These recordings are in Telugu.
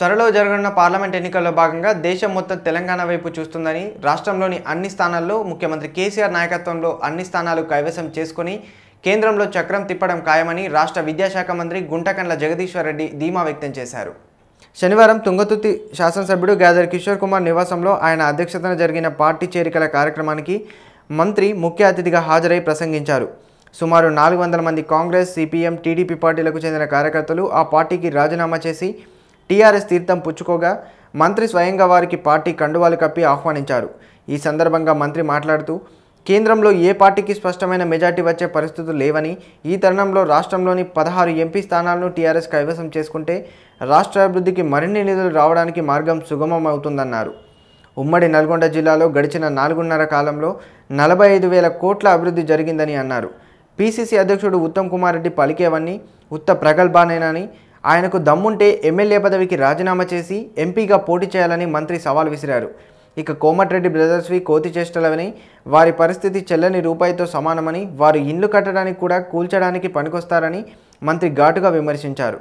త్వరలో జరగనున్న పార్లమెంట్ ఎన్నికల్లో భాగంగా దేశం మొత్తం తెలంగాణ వైపు చూస్తుందని రాష్ట్రంలోని అన్ని స్థానాల్లో ముఖ్యమంత్రి కేసీఆర్ నాయకత్వంలో అన్ని స్థానాలు కైవసం చేసుకుని కేంద్రంలో చక్రం తిప్పడం ఖాయమని రాష్ట్ర విద్యాశాఖ మంత్రి గుంటకండ్ల జగదీశ్వర్ రెడ్డి ధీమా వ్యక్తం చేశారు శనివారం తుంగతుర్తి శాసనసభ్యుడు గ్యాదర్ కిషోర్ కుమార్ నివాసంలో ఆయన అధ్యక్షతన జరిగిన పార్టీ చేరికల కార్యక్రమానికి మంత్రి ముఖ్య అతిథిగా హాజరై ప్రసంగించారు సుమారు నాలుగు వందల మంది కాంగ్రెస్ సిపిఎం టీడీపీ పార్టీలకు చెందిన కార్యకర్తలు ఆ పార్టీకి రాజీనామా చేసి టీఆర్ఎస్ తీర్థం పుచ్చుకోగా మంత్రి స్వయంగా వారికి పార్టీ కండువాలు కప్పి ఆహ్వానించారు ఈ సందర్భంగా మంత్రి మాట్లాడుతూ కేంద్రంలో ఏ పార్టీకి స్పష్టమైన మెజార్టీ వచ్చే పరిస్థితులు లేవని ఈ తరుణంలో రాష్ట్రంలోని పదహారు ఎంపీ స్థానాలను టీఆర్ఎస్ కైవసం చేసుకుంటే రాష్ట్ర అభివృద్ధికి మరిన్ని నిధులు రావడానికి మార్గం సుగమం అవుతుందన్నారు ఉమ్మడి నల్గొండ జిల్లాలో గడిచిన నాలుగున్నర కాలంలో నలభై ఐదు వేల కోట్ల అభివృద్ధి జరిగిందని అన్నారు పీసీసీ అధ్యక్షుడు ఉత్తమ్ కుమార్ రెడ్డి పలికేవన్నీ ఉత్త ప్రగల్భానేనని ఆయనకు దమ్ముంటే ఎమ్మెల్యే పదవికి రాజీనామా చేసి ఎంపీగా పోటీ చేయాలని మంత్రి సవాల్ విసిరారు ఇక కోమటిరెడ్డి బ్రదర్స్వి కోతి చేష్టలవని వారి పరిస్థితి చెల్లని రూపాయితో సమానమని వారు ఇల్లు కట్టడానికి కూడా కూల్చడానికి పనికొస్తారని మంత్రి ఘాటుగా విమర్శించారు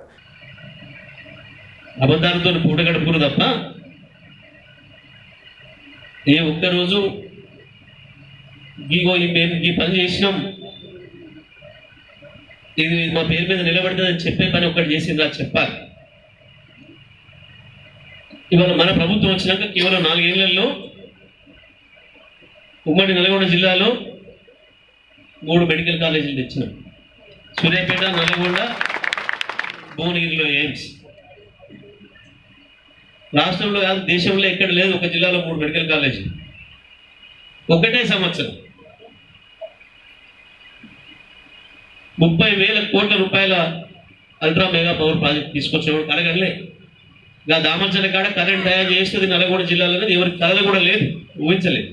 అబద్ధాలతో పూట గడుపుకురు తప్ప ఏ ఒక్కరోజు ఇగో ఈ మేము ఈ పని చేసినాం ఇది మా పేరు మీద నిలబడుతుందని చెప్పే పని ఒక్కటి చేసిందా చెప్పాలి ఇవాళ మన ప్రభుత్వం వచ్చినాక కేవలం నాలుగేళ్లలో ఉమ్మడి నల్గొండ జిల్లాలో మూడు మెడికల్ కాలేజీలు తెచ్చినాం సూర్యాపేట నల్గొండ భువనగిరిలో ఎయిమ్స్ రాష్ట్రంలో కాదు దేశంలో ఎక్కడ లేదు ఒక జిల్లాలో మూడు మెడికల్ కాలేజీ ఒకటే సంవత్సరం ముప్పై వేల కోట్ల రూపాయల అల్ట్రా మెగా పవర్ ప్రాజెక్ట్ తీసుకొచ్చినప్పుడు కలగలే ఇంకా దామర్చల కాడ కరెంట్ తయారు చేస్తుంది నల్గొండ జిల్లాలో అనేది ఎవరికి కథలు కూడా లేదు ఊహించలేదు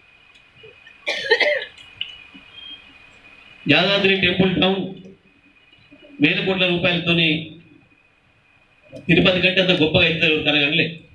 యాదాద్రి టెంపుల్ టౌన్ వేల కోట్ల రూపాయలతోని తిరుపతి కంటే అంత గొప్పగా అయితే కలగలే